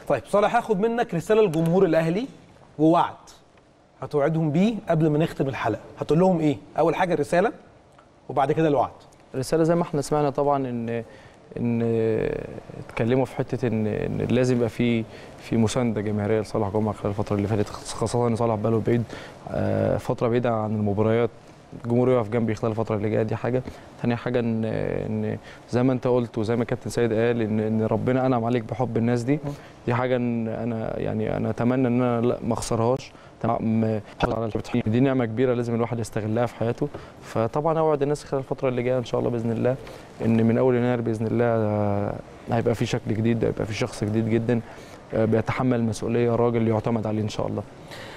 طيب صالح هاخد منك رساله لجمهور الاهلي ووعد هتوعدهم بيه قبل ما نختم الحلقه هتقول لهم ايه اول حاجه الرساله وبعد كده الوعد الرساله زي ما احنا سمعنا طبعا ان ان اتكلموا في حته ان ان لازم يبقى في في مسانده جماهيريه لصالح جمعه خلال الفتره اللي فاتت خاصه ان صالح بقاله بعيد آه، فتره بعيده عن المباريات الجمهور يقف جنبي خلال الفتره اللي جايه دي حاجه ثاني حاجه ان ان زي ما انت قلت وزي ما كابتن سيد قال ان ان ربنا انعم عليك بحب الناس دي دي حاجه ان انا يعني انا اتمنى ان انا لا ما اخسرهاش تمام حافظ على التحقيق. دي نعمه كبيره لازم الواحد يستغلها في حياته فطبعا اوعد الناس خلال الفتره اللي جايه ان شاء الله باذن الله ان من اول يناير باذن الله آه، هيبقى في شكل جديد هيبقى في شخص جديد جدا آه، بيتحمل المسؤوليه راجل يعتمد عليه ان شاء الله